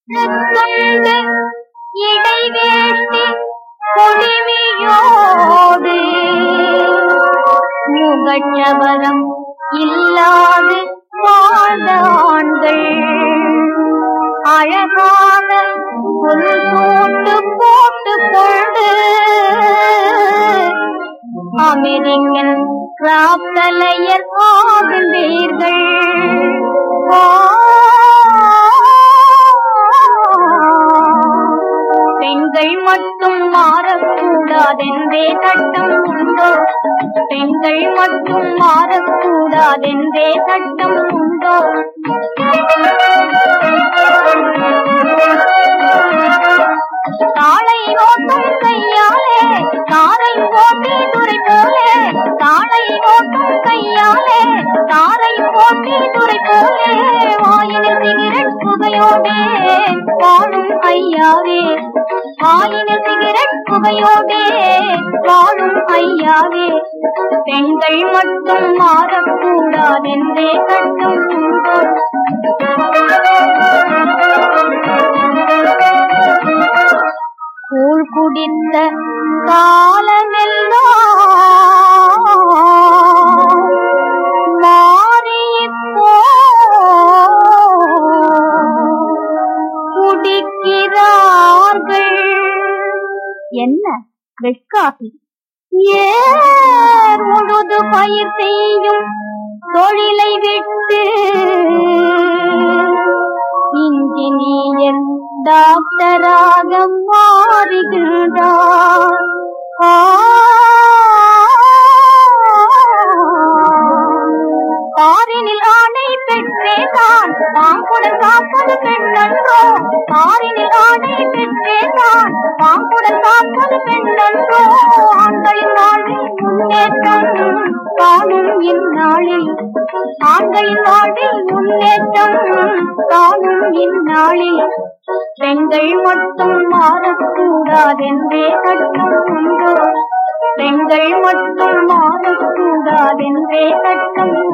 துண்டு இடைவேஷ்டி பொடிமையோடு முகச்சவரம் இல்லாது வாழ்ந்த ஆண்கள் அழகான ஒரு சூட்டு போட்டு கொண்டு அமெரிக்கன் ராப்தலையர் ஆகின்றீர்கள் பெண்கள் மட்டும் மாறக்கூடாதென்றே சட்டம் உண்டோ பெண்கள் மட்டும் மாறக்கூடாதென்றே சட்டம் உண்டோ தாளை ஓட்டும் கையாலே தாரை ஓட்டி துறை போலே தாளை ஓட்டும் கையாலே தாரை ஓட்டி துறை போலே வாயினில் சிகரெட் புகையோடே வாழும் ஐயாவே வாயினில் சிகரெட் புகையோடே வாழும் ஐயாவே பெண்கள் மட்டும் மாறக்கூடாதென்றே சட்டம் உண்டோ கூழ் குடித்த காலமெல்லாம் மாறி இப்போ குடிக்கிறார்கள் என்ன வெட்காகி ஏர் முழுது பயிர் செய்யும் தொழிலை விட்டு இன்ஜினியர் டாக்டராக மாறுகின்றார் ஆ, பாரினில் ஆணை பெற்றே தான் பாம்புடன் காப்பது பெண்ணன்றோ பாரினில் ஆணை பெற்றே தான் பாம்புடன் காப்பது பெண்ணன்றோ ஆண்களின் வாழ்வில் முன்னேற்றம் காணும் இந்நாளில் ஆண்களின் வாழ்வில் முன்னேற்றம் காணும் இந்நாளில் பெண்கள் மட்டும் மாறக்கூடாதென்றே சட்டம் உண்டோ பெண்கள் மட்டும் மாறக்கூடாதென்றே சட்டம்